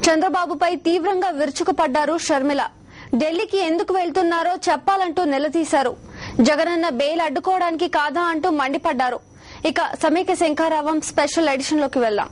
చంద్రబాబుపై తీవ్రంగా విరుచుకుపడ్డారు షర్మిల ఢిల్లీకి ఎందుకు వెళ్తున్నారో చెప్పాలంటూ నిలదీశారు జగనన్న బెయిల్ అడ్డుకోవడానికి కాదా అంటూ మండిపడ్డారు ఇక సమీక శంకారావం స్పెషల్ ఎడిషన్ లోకి వెళ్దాం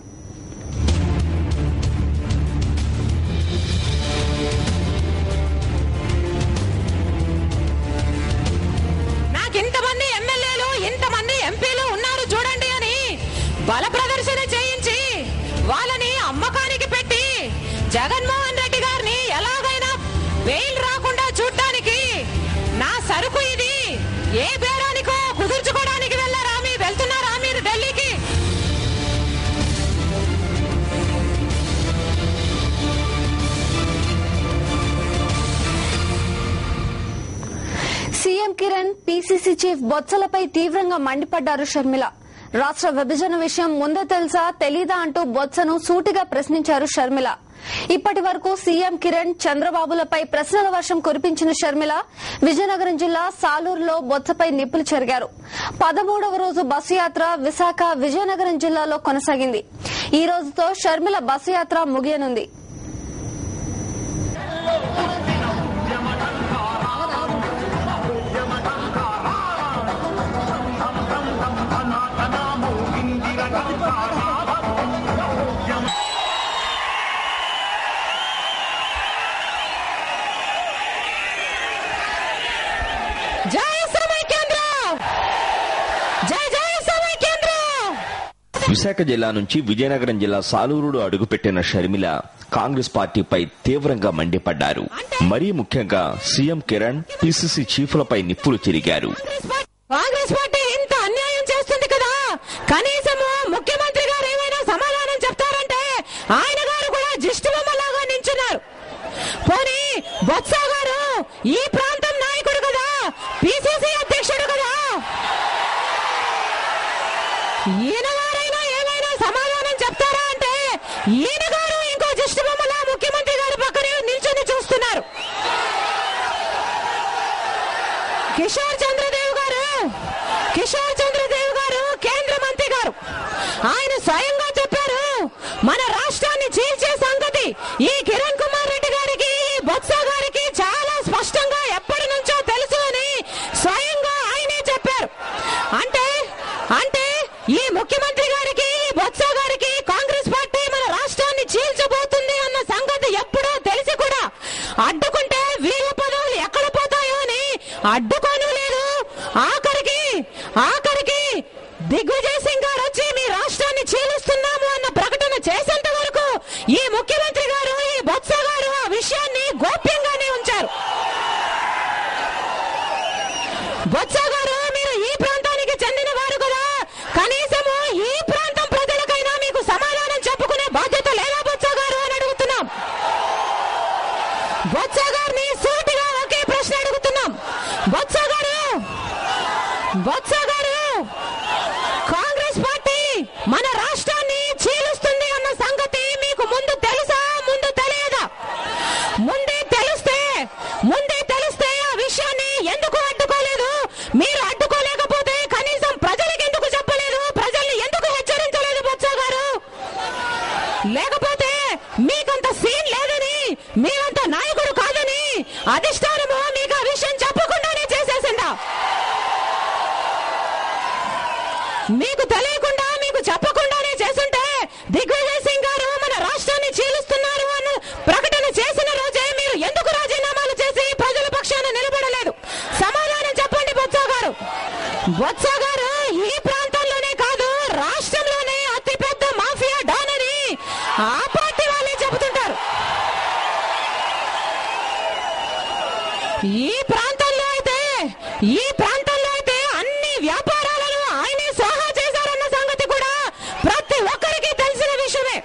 నాకు ఇంతమంది ఎమ్మెల్యేలు ఇంతమంది ఎంపీలు ఉన్నారు చూడండి అని బల ప్రదర్శన చేయించి వాళ్ళని అమ్మకానికి పెట్టి జగన్మోహన్ రెడ్డి గారిని ఎలాగైనా బెయిల్ రాకుండా చూడటానికి నా సరుకు ఇది ఏ బేరానికో కుదుర్చుకోవడానికి వెళ్ళారా మీరు వెళ్తున్నారా మీరు ఢిల్లీకి సీఎం కిరణ్ పీసీసీ చీఫ్ బొత్సలపై తీవ్రంగా మండిపడ్డారు షర్మిల రాష్ట్ర విభజన విషయం ముందే తెలుసా తెలీదా అంటూ బొత్సను సూటిగా ప్రశ్నించారు షర్మిల ఇప్పటి వరకు సీఎం కిరణ్ చంద్రబాబులపై ప్రశ్నల వర్షం కురిపించిన షర్మిల విజయనగరం జిల్లా సాలూరులో బొత్సపై నిప్పులు చెరిగారు పదమూడవ రోజు బస్సు యాత్ర విశాఖ విజయనగరం జిల్లాలో కొనసాగింది ఈ రోజుతో షర్మిల బస్సు యాత్ర ముగియనుంది జై సమైక్యాంధ్ర జై జై సమైక్యాంధ్ర విశాఖ జిల్లా నుంచి విజయనగరం జిల్లా సాలూరులో అడుగుపెట్టిన షర్మిల కాంగ్రెస్ పార్టీపై తీవ్రంగా మండిపడ్డారు మరీ ముఖ్యంగా సీఎం కిరణ్ పిసిసి చీఫ్లపై నిప్పులు చెరిగారు కాంగ్రెస్ పార్టీ ఇంత అన్యాయం చేస్తుంది కదా కనీసము ముఖ్యమంత్రి గారు ఏమైనా సమాధానం చెప్తారంటే ఆయన గారు కూడా జిష్టి బొమ్మలాగా నించున్నారు పోనీ బొత్స గారు ఈ ప్రాంతం నాయకుడు కదా పిసిసి అధ్యక్షుడు కదా ఈయన గారైనా ఏమైనా సమాధానం చెప్తారా అంటే ఈయన గారు ఇంకో జిష్టి బొమ్మలా ముఖ్యమంత్రి గారి పక్కనే నిల్చొని చూస్తున్నారు కిషోర్ చంద్రదేవ్ గారు కిషోర్ చంద్రదేవ్ గారు కేంద్ర మంత్రి గారు ఆయన స్వయంగా చెప్పారు మన రాష్ట్రాన్ని చీల్చే సంగతి ఈ కిరణ్ కుమార్ రెడ్డి గారికి ఈ బొత్స గారికి చాలా స్పష్టంగా ఎప్పటి నుంచో తెలుసు అని స్వయంగా ఆయనే చెప్పారు అంటే అంటే ఈ ముఖ్యమంత్రి గారికి ఈ బొత్స గారికి కాంగ్రెస్ పార్టీ మన రాష్ట్రాన్ని చీల్చబోతుంది అన్న సంగతి ఎప్పుడో తెలిసి కూడా అడ్డుకుంటే వీళ్ళ పదవులు ఎక్కడ పోతాయో అని అడ్డుకోను లేదు ఆఖరికి ఆఖరికి దిగ్విజయ్ సింగ్ గారు వచ్చి మీ రాష్ట్రాన్ని చీలుస్తున్నాము అన్న ప్రకటన చేసేంత వరకు ఈ ముఖ్యమంత్రి గారు ఈ బొత్స గారు ఆ విషయాన్ని గోప్యంగానే ఉంచారు బొత్స గారు మీరు ఈ ప్రాంతానికి చెందిన వారు కదా కనీసము ఈ ప్రాంతం ప్రజలకైనా మీకు సమాధానం చెప్పుకునే బాధ్యత లేదా బొత్స గారు అని అడుగుతున్నాం బొత్స గారిని సూటిగా ఒకే ప్రశ్న అడుగుతున్నాం బొత్స గారు బొత్స గారు కాంగ్రెస్ పార్టీ మన రాష్ట్రాన్ని చీలుస్తుంది అన్న సంగతి మీకు ముందు తెలుసా ముందు తెలియదా ముందే తెలిస్తే ముందే తెలిస్తే ఆ విషయాన్ని ఎందుకు అడ్డుకోలేదు మీరు అడ్డుకోలేకపోతే కనీసం ప్రజలకు ఎందుకు చెప్పలేదు ప్రజల్ని ఎందుకు హెచ్చరించలేదు బొత్స గారు లేకపోతే మీకంత సీన్ లేదని మీరంత నాయకుడు కాదని అధిష్టానము మీకు ఆ విషయం చెప్పకుండానే చేసేసిందా మీకు తెలియకుండా మీకు చెప్పకుండానే చేస్తుంటే దిగ్విజయ్ సింగ్ గారు మన రాష్ట్రాన్ని చీలుస్తున్నారు అన్న ప్రకటన చేసిన రోజే మీరు ఎందుకు రాజీనామాలు చేసి ప్రజల పక్షాన నిలబడలేదు సమాధానం చెప్పండి బొత్స గారు బొత్స గారు ఈ ప్రాంతంలోనే కాదు రాష్ట్రంలోనే అతిపెద్ద మాఫియా డాన్ అని ఆ పార్టీ వాళ్ళే చెబుతుంటారు ఈ ప్రాంతంలో అయితే ఈ ప్రాంతంలో అయితే అన్ని వ్యాపారాలను ఆయనే సోహా చేశారన్న సంగతి కూడా ప్రతి ఒక్కరికి తెలిసిన విషయమే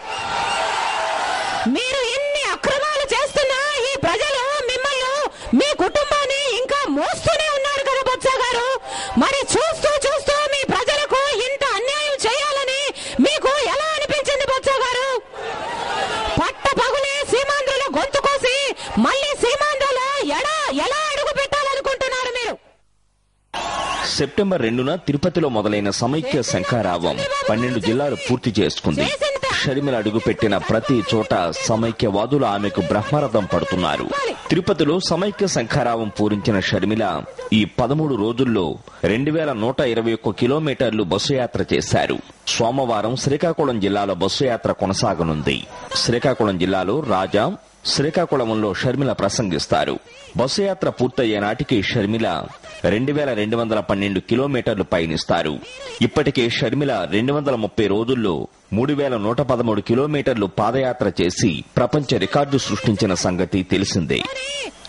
మీరు ఎన్ని అక్రమాలు చేస్తున్నా ఈ ప్రజలు మిమ్మల్ని మీ కుటుంబాన్ని ఇంకా మోస్తూనే ఉన్నారు కదా బొత్స గారు మరి చూస్తూ చూస్తూ మీ ప్రజలకు ఇంత అన్యాయం చేయాలని మీకు ఎలా అనిపించింది బొత్స గారు పట్ట పగులే సీమాంధ్రుల గొంతు కోసి మళ్ళీ సీమాంధ్రలో ఎడా ఎలా అడుగు పెట్టాలనుకుంటున్నారు మీరు సెప్టెంబర్ రెండున తిరుపతిలో మొదలైన సమైక్య శంఖారావం పన్నెండు జిల్లాలు పూర్తి చేసుకుంది షర్మిల అడుగుపెట్టిన ప్రతి చోట సమైక్యవాదులు ఆమెకు బ్రహ్మరథం పడుతున్నారు తిరుపతిలో సమైక్య శంఖారావం పూరించిన షర్మిల ఈ పదమూడు రోజుల్లో రెండు వేల నూట ఇరవై ఒక్క కిలోమీటర్లు బస్సు యాత్ర చేశారు సోమవారం శ్రీకాకుళం జిల్లాలో బస్సు యాత్ర కొనసాగనుంది శ్రీకాకుళం జిల్లాలో రాజా శ్రీకాకుళంలో షర్మిల ప్రసంగిస్తారు బస్సు యాత్ర పూర్తయ్యే నాటికి షర్మిల రెండు వేల రెండు వందల పన్నెండు కిలోమీటర్లు పయనిస్తారు ఇప్పటికే షర్మిల రెండు వందల ముప్పై రోజుల్లో మూడు వేల నూట పదమూడు కిలోమీటర్లు పాదయాత్ర చేసి ప్రపంచ రికార్డు సృష్టించిన సంగతి తెలిసిందే